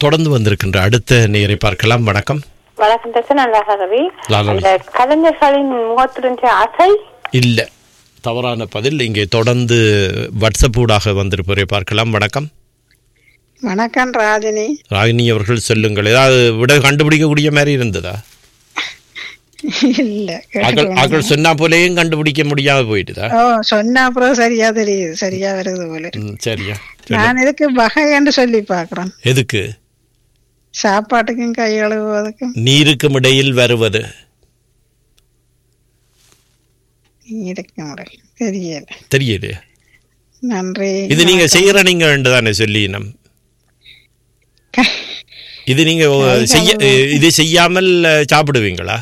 தொடர்ந்து வந்திருக்கின்ற அடுத்த நேரை பார்க்கலாம் வணக்கம் வணக்கம் தச்சு நல்லா ரவி லாலா. அந்த கலைஞர்களின் முகத்துடன் அசை இல்ல தவறான பதில் இங்கே தொடர்ந்து வாட்ஸ்அப் ஊடாக வந்திருப்பவரை பார்க்கலாம் வணக்கம் வணக்கம் ராஜினி ராகினி அவர்கள் சொல்லுங்கள் ஏதாவது விட கண்டுபிடிக்கக்கூடிய மாதிரி இருந்ததா இல்ல ஆக்கள் ஆக்கள் சொன்னா போலேயும் கண்டுபிடிக்க முடியாம போயிட்டுதா ஓ சொன்ன அப்புறம் சரியா தெரியுது சரியா வருது போல ம், சரியா நான் இதுக்கு வகை என்று சொல்லி பாக்குறேன் எதுக்கு சாப்பாட்டுக்கும் கை கழுவுவதற்கும் நீருக்கும் இடையில் வருவது இருக்க முடியல தெரியல தெரியலையே நன்றி இது நீங்க செய்யற நீங்க தானே சொல்லி நம் இது நீங்க செய்ய இது செய்யாமல் அஹ், சாப்பிடுவீங்களா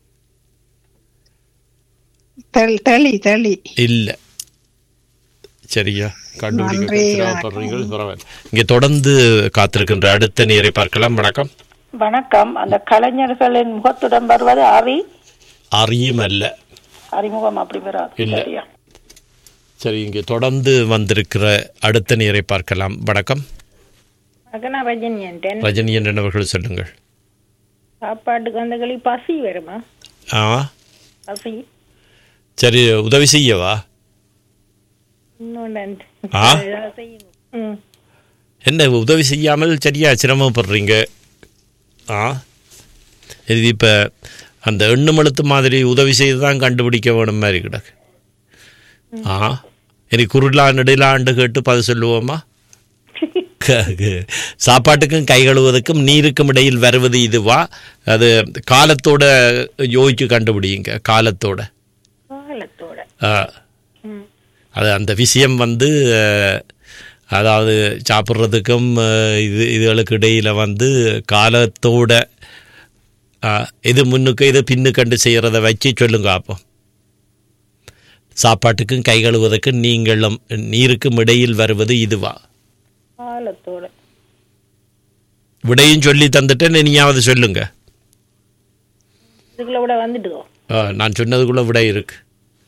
தெளி- தெளி தெளி இல்ல சரியா கண்டுபிடிக்க நன்றி, சிரமப்படுறீங்க பரவாயில்ல இங்க தொடர்ந்து காத்திருக்கின்ற அடுத்த நேரை பார்க்கலாம் வணக்கம் வணக்கம் அந்த கலைஞர்களின் முகத்துடன் வருவது அரி அறியும் அல்ல அறிமுகம் அப்படி வராது இல்ல. சரியா சரி இங்க தொடர்ந்து வந்திருக்கிற அடுத்த நேரை பார்க்கலாம் வணக்கம் அகனா ரஜினி என்றேன் ரஜினி என்றவர்கள் சொல்லுங்கள் சாப்பாட்டுக்கு அந்த களி பசி வருமா ஆ பசி சரி உதவி செய்யவா இன்னொன்று ஆ? செய்யணும் ம் என்ன உதவி செய்யாமல் சரியா சிரமப்படுறீங்க ஆ இது இப்போ அந்த எண்ணு எழுத்து மாதிரி உதவி செய்து தான் கண்டுபிடிக்க வேணும் மாதிரி கிடக்கு ஆ இனி குருளா நெடுலாண்டு கேட்டு பதில் சொல்லுவோமா க- க- சாப்பாட்டுக்கும் கை கழுவுவதற்கும் நீருக்கும் இடையில் வருவது இதுவா அது காலத்தோட யோசிச்சு கண்டுபிடிங்க காலத்தோட காலத்தோட ஆ. ம் அது அந்த விஷயம் வந்து அஹ், அதாவது சாப்பிட்றதுக்கும் அஹ், இது இதுகளுக்கு இடையில் வந்து காலத்தோட அஹ், இது முன்னுக்கு இது பின்னுக்கண்டு செய்கிறத வச்சு சொல்லுங்க அப்போ சாப்பாட்டுக்கும் கை கழுவுவதற்கும் நீங்களும் நீருக்கும் இடையில் வருவது இதுவா காலத்தோட விடையும் சொல்லி தந்துட்டு நீயாவது சொல்லுங்க இதுக்குள்ள கூட வந்துட்டுதோ அஹ், நான் சொன்னதுக்குள்ள விடை இருக்கு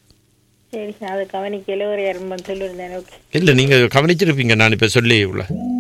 சரி நான் அதை கவனிக்கல ஒரு இரம்பன் சொல்லியிருந்தேன் ஓகே இல்லை நீங்கள் கவனிச்சிருப்பீங்க நான் இப்போ சொல்லி இவ்வளோ